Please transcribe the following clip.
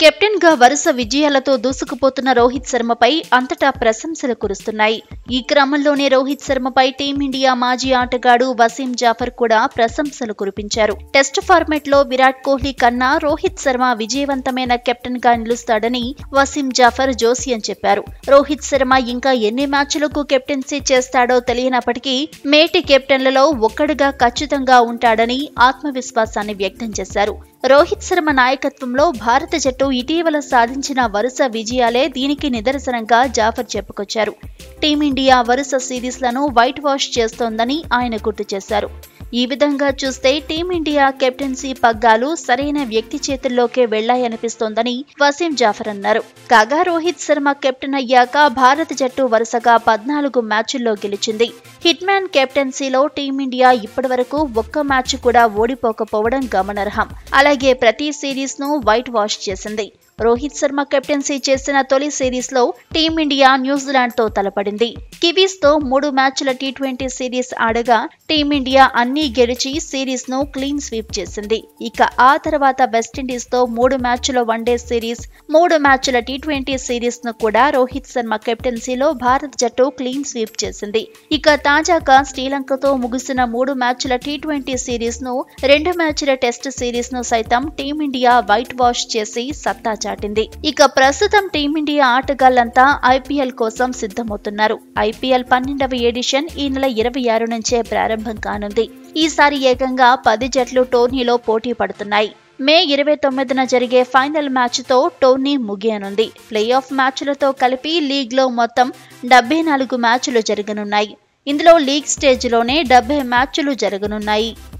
captain గా వరుస విజయాలతో దూసుకుపోతున్న రోహిత్ శర్మపై అంతటా ప్రశంసలు కురుస్తున్నాయి ఈ క్రమంలోనే రోహిత్ శర్మపై టీమిండియా మాజీ ఆటగాడు వసీం జాఫర్ కూడా ప్రశంసలు కురిపించారు టెస్ట్ ఫార్మాట్ లో విరాట్ కోహ్లీ కన్నా రోహిత్ శర్మ విజయవంతమైన కెప్టెన్ గా నిలుస్తాడని వసీం జాఫర్ జోసియం చెప్పారు రోహిత్ శర్మ ఇంకా ఎన్ని మ్యాచ్లకు కెప్టెన్సీ చేస్తాడో తెలియనప్పటికీ మేటి కెప్టెన్లలో ఒక్కడుగా ఖచ్చితంగా ఉంటాడని ఆత్మవిశ్వాసాన్ని వ్యక్తం చేశారు రోహిత్ శర్మ నాయకత్వంలో భారత జట్టు ఇటీవల సాధించిన వరుస విజయాలే దీనికి నిదర్శనంగా జాఫర్ చెప్పుకొచ్చారు టీమిండియా వరుస సిరీస్లను వైట్ వాష్ చేస్తోందని ఆయన గుర్తు చేశారు ఈ విధంగా చూస్తే టీమిండియా కెప్టెన్సీ పగ్గాలు సరైన వ్యక్తి చేతుల్లోకే వెళ్లాయనిపిస్తోందని వసీం జాఫర్ అన్నారు కాగా రోహిత్ శర్మ కెప్టెన్ అయ్యాక భారత జట్టు వరుసగా పద్నాలుగు మ్యాచుల్లో గెలిచింది హిట్ మ్యాన్ కెప్టెన్సీలో టీమిండియా ఇప్పటివరకు ఒక్క మ్యాచ్ కూడా ఓడిపోకపోవడం గమనార్హం అలాగే ప్రతి సిరీస్ ను వైట్ వాష్ చేసింది రోహిత్ శర్మ కెప్టెన్సీ చేసిన తొలి సిరీస్ లో టీమిండియా న్యూజిలాండ్ తో తలపడింది కివీస్ తో మూడు మ్యాచ్ల టీ ట్వంటీ సిరీస్ ఆడగా టీమిండియా అన్నీ గెలిచి సిరీస్ ను క్లీన్ స్వీప్ చేసింది ఇక ఆ తర్వాత వెస్టిండీస్ తో మూడు మ్యాచ్ల వన్డే సిరీస్ మూడు మ్యాచ్ల టీ ట్వంటీ సిరీస్ ను కూడా రోహిత్ శర్మ కెప్టెన్సీలో భారత జట్టు క్లీన్ స్వీప్ చేసింది ఇక తాజాగా శ్రీలంకతో ముగిసిన మూడు మ్యాచ్ల టీ ట్వంటీ సిరీస్ ను రెండు మ్యాచ్ల టెస్ట్ సిరీస్ ను సైతం టీమిండియా వైట్ వాష్ చేసి సత్తా చాటింది ఇక ప్రస్తుతం టీమిండియా ఆటగాళ్లంతా ఐపీఎల్ కోసం సిద్ధమవుతున్నారు ఐపీఎల్ పన్నెండవ ఎడిషన్ ఈ నెల ఇరవై ఆరు నుంచే ప్రారంభం కానుంది ఈసారి ఏకంగా పది జట్లు టోర్నీలో పోటీ పడుతున్నాయి మే ఇరవై తొమ్మిదిన జరిగే ఫైనల్ మ్యాచ్తో టోర్నీ ముగియనుంది ప్లే ఆఫ్ మ్యాచ్లతో కలిపి లీగ్లో మొత్తం డెబ్బై నాలుగు మ్యాచ్లు జరగనున్నాయి ఇందులో లీగ్ స్టేజ్లోనే డెబ్బై మ్యాచ్లు జరగనున్నాయి